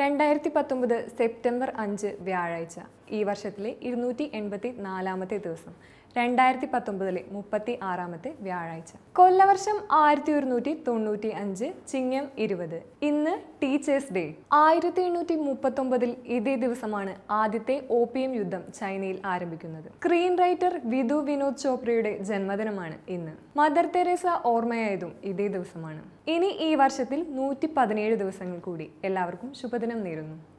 രണ്ടായിരത്തി പത്തൊമ്പത് സെപ്റ്റംബർ അഞ്ച് വ്യാഴാഴ്ച ഈ വർഷത്തിലെ ഇരുന്നൂറ്റി എൺപത്തി നാലാമത്തെ ദിവസം രണ്ടായിരത്തി പത്തൊമ്പതിലെ മുപ്പത്തി ആറാമത്തെ വ്യാഴാഴ്ച കൊല്ലവർഷം ആയിരത്തി ഒരുന്നൂറ്റി തൊണ്ണൂറ്റി അഞ്ച് ചിങ്ങം ഇരുപത് ഇന്ന് ടീച്ചേഴ്സ് ഡേ ആയിരത്തി എണ്ണൂറ്റി മുപ്പത്തൊമ്പതിൽ ഇതേ ദിവസമാണ് ആദ്യത്തെ ഓപ്പിയം യുദ്ധം ചൈനയിൽ ആരംഭിക്കുന്നത് സ്ക്രീൻ റൈറ്റർ വിധു വിനോദ് ചോപ്രയുടെ ജന്മദിനമാണ് ഇന്ന് മദർ തെരേസ ഓർമ്മയായതും ഇതേ ദിവസമാണ് ഇനി ഈ വർഷത്തിൽ നൂറ്റി പതിനേഴ് ദിവസങ്ങൾ കൂടി എല്ലാവർക്കും ശുഭദിനം നേരുന്നു